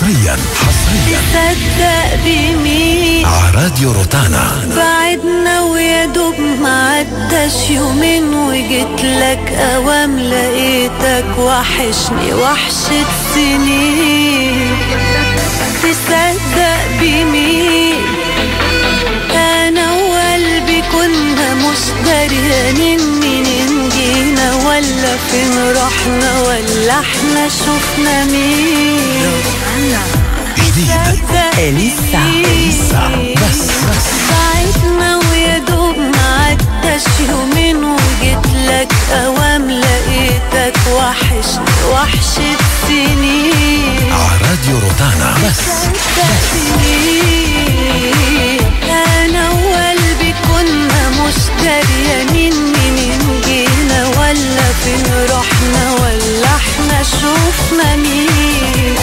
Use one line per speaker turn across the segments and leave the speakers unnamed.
حصريا حصريا
تصدق بمين
على راديو روتانا
بعدنا ويا دوب معداش يومين وجيت لك اوام لقيتك وحشني وحشة سنين تصدق بمين انا وقلبي كنا مش دريانين منين جينا ولا فين رحنا ولا احنا شفنا مين
جديد
تصدق
إليسا.
بمين؟
إليسا. بس بس
ساعتنا ويا دوب معداش يومين وجيت لك اوام لقيتك وحشني وحشة سنين
على راديو روتانا بس
انا وقلبي كنا مش دريانين منين جينا ولا فين رحنا ولا احنا شوفنا مين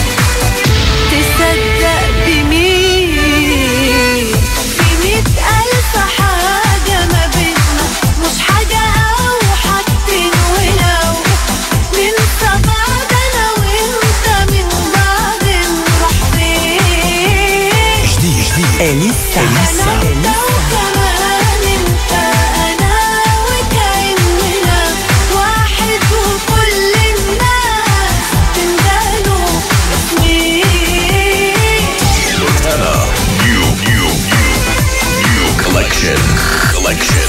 تصدق بمين في مية ألف حاجة ما بينا مش حاجة أو حاجتين ولو ننسى بعض أنا وأنت من بعد نروح فين
جديد جديد
إليسا
أنا أنت وكمان أنت أنا وكأننا واحد وكل الناس تندهلوا اسمي
New, new, new, new collection. Collection.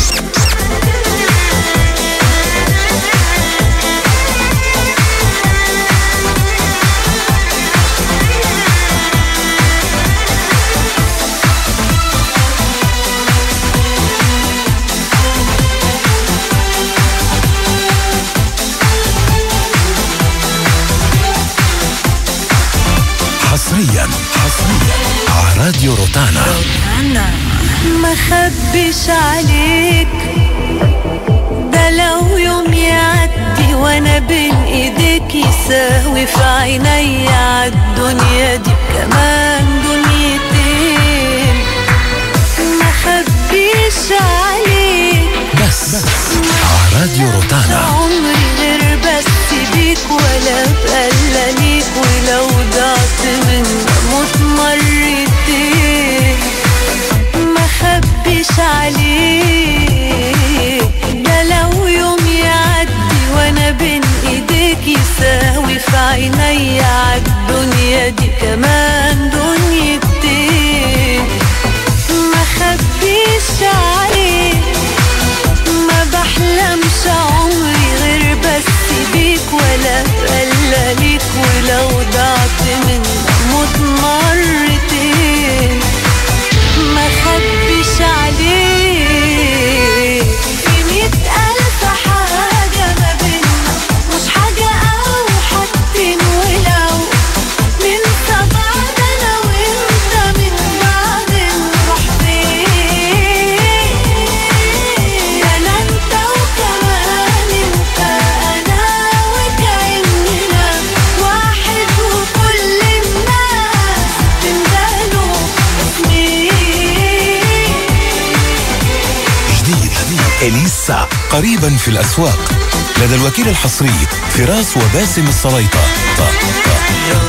حصريا حصريا على راديو روتانا
ما خبش عليك ده لو يوم يعدي وانا بين ايديك يساوي في عيني عالدنيا دي كمان دنيتين ما خبيش عليك
بس بس على راديو روتانا
عمري غير بس بيك ولا بقلى ليك ولو ضعت من موت مرتين ما خبيش عليك ده لو يوم يعدي وانا بين ايديك يساوي في عيني عالدنيا دي كمان دنيتين ما خبيش عليك ما بحلمش عمري غير بس بيك ولا بقلى ليك ولو ضعت من موت مرتين ما خبيش عليك في مية ألف حاجة ما بينا مش حاجة أو حاجتين ولو ننسى بعض أنا وأنت من بعد نروح فين أنا أنت وكمان أنت أنا وكأننا واحد وكل الناس تندهلوا اسمي
جديد جديد إليسا قريبا في الأسواق لدى الوكيل الحصري فراس وباسم السليطة طا طا